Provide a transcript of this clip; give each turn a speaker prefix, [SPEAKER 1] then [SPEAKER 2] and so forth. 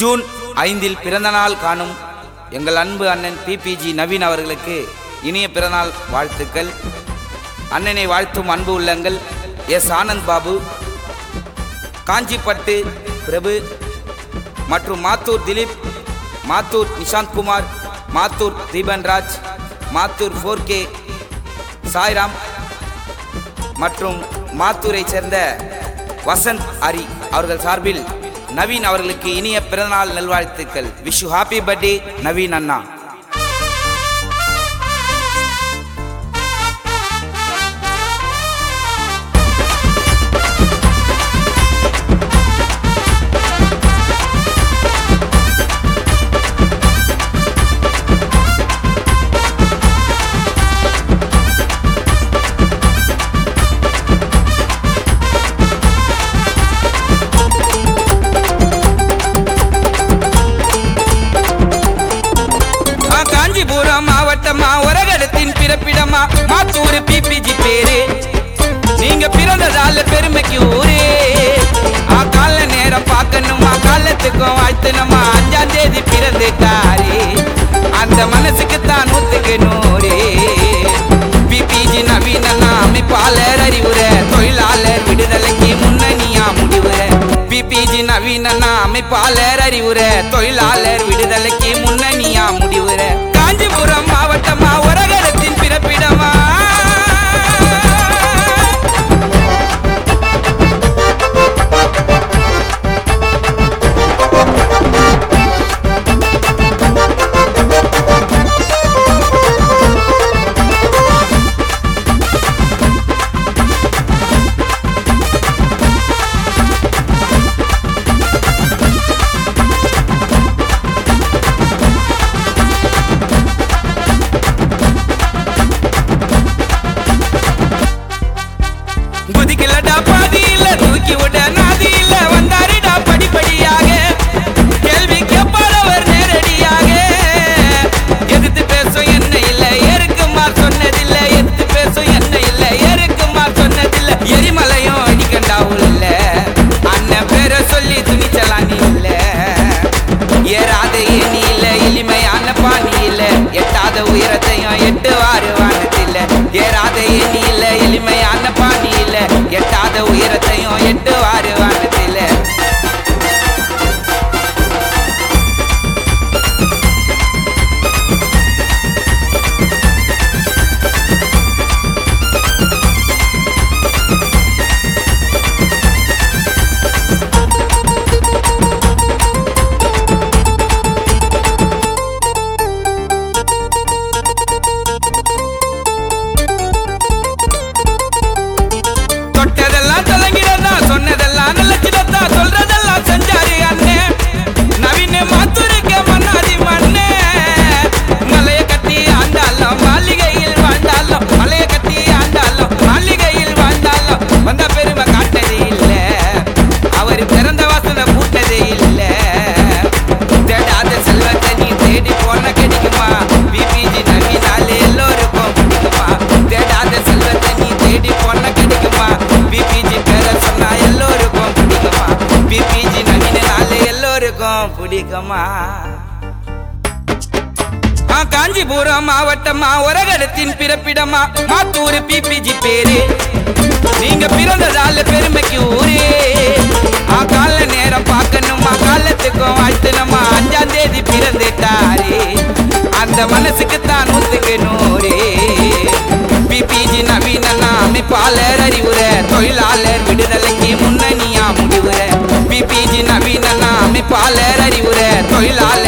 [SPEAKER 1] June ஐந்தில் பிறந்தநாள் காணும் எங்கள் அன்பு அண்ணன் பிபிஜி நவீன் அவர்களுக்கு இனிய பிறந்தநாள் வாழ்த்துக்கள் அண்ணனை வாழ்த்தும் அன்பு உள்ளங்கள் எஸ் ஆனந்த் பாபு காஞ்சிப்பட்டு பிரபு மற்றும் மாத்தூர் திலீப் மாத்தூர் நிஷாந்த் குமார் மாத்தூர் தீபன்ராஜ் மாத்தூர் ஃபோர் கே சாய்ராம் மற்றும் மாத்தூரை சேர்ந்த வசந்த் ஹரி அவர்கள் சார்பில் நவீன் அவர்களுக்கு இனிய பிறந்தநாள் நல்வாழ்த்துக்கள் விஷ் ஹாப்பி பர்த்டே நவீன் அண்ணா ஆ, காஞ்சிபுரம் மாவட்டமா உரகடத்தின் பிறப்பிடமா மாத்தூர் பிபிஜி பேரு நீங்க பிறந்ததால பெருமைக்கு ஊரே ஆ கால நேரம் பார்க்கணுமா காலத்துக்கும் வாழ்த்தணுமா அஞ்சாம் தேதி பிறந்துட்டாரே அந்த மனசுக்கு தான் நூத்துக்கு நூறே பிபிஜி நவீன அமைப்பாளர் அறிவுர தொழிலாளர் விடுதலைக்கு முன்னணியா முடிவுற பிபிஜி நவீன அமைப்பாளர் அறிவுர தொழிலாளர் விடுதலைக்கு முன்னணியா முடிவுற காஞ்சிபுரம் மாவட்டமா உரகரத்தின் பிறப்பிடமா குதிக்கலடா பாதியில தூக்கி விட நாதியில வந்தாருடா படிப்படியாக கேள்வி கேட்பாரவர் நேரடியாக எதிர்த்து பேசும் என்ன இல்ல எருக்குமா சொன்னதில்ல எதிர்த்து பேசும் என்ன இல்ல எருக்குமா சொன்னதில்ல எரிமலையும் அடிக்கண்டாவும் இல்ல அண்ணன் பேரை சொல்லி துணிச்சலானி இல்ல ஏறாத ஏணி இல்ல எளிமையான பாணி இல்ல எட்டாத உயரத்தையும் எட்டு வாரு வானத்தில்ல ஏறாத ஏணி இல்ல எளிமையான பாணி இல்ல எட்டாத உயரத்தையும் எட்டு வாரு வானத்தில்ல தொட்டதெல்லாம் தொடங்கிறதா சொன்னதெல்லாம் நிலச்சிடத்தா சொல்றதெல்லாம் செஞ்சாரு அண்ணே நவீன மாத்தூருக்க மன்னாதி மண்ணே மலைய கட்டி ஆண்டாலும் மாளிகையில் வாழ்ந்தாலும் மலைய கட்டி ஆண்டாலும் மாளிகையில் வாழ்ந்தாலும் வந்த பெருமை காட்டதே இல்ல அவர் பிறந்த வாசனை கூட்டதே இல்ல தேடாத செல்வத்தை நீ தேடி போன கிடைக்குமா பிபிஜி நவீனாலே எல்லோருக்கும் பிடிக்குமா தேடாத செல்வத்தை நீ தேடி போன கிடைக்குமா பிபிஜி பேர சொன்னா எல்லோருக்கும் பிடிக்குமா பிபிஜி நவீனாலே எல்லோருக்கும் பிடிக்குமா ஆ, காஞ்சிபுரம் மாவட்டமா உரகடத்தின் பிறப்பிடமா மாத்தூர் பிபிஜி பேரு நீங்க பிறந்ததால பெருமைக்கு ஊரே ஆ கால நேரம் பார்க்கணுமா காலத்துக்கும் வாழ்த்தணுமா அஞ்சாம் தேதி பிறந்துட்டாரே அந்த மனசுக்கு தான் நூத்துக்கு நூறே பிபிஜி நவீன அமைப்பாளர் அறிவுற தொழிலாளர் விடுதலைக்கு முன்னணியா முடிவுற பிபிஜி நவீன அமைப்பாளர் அறிவுற தொழிலாளர்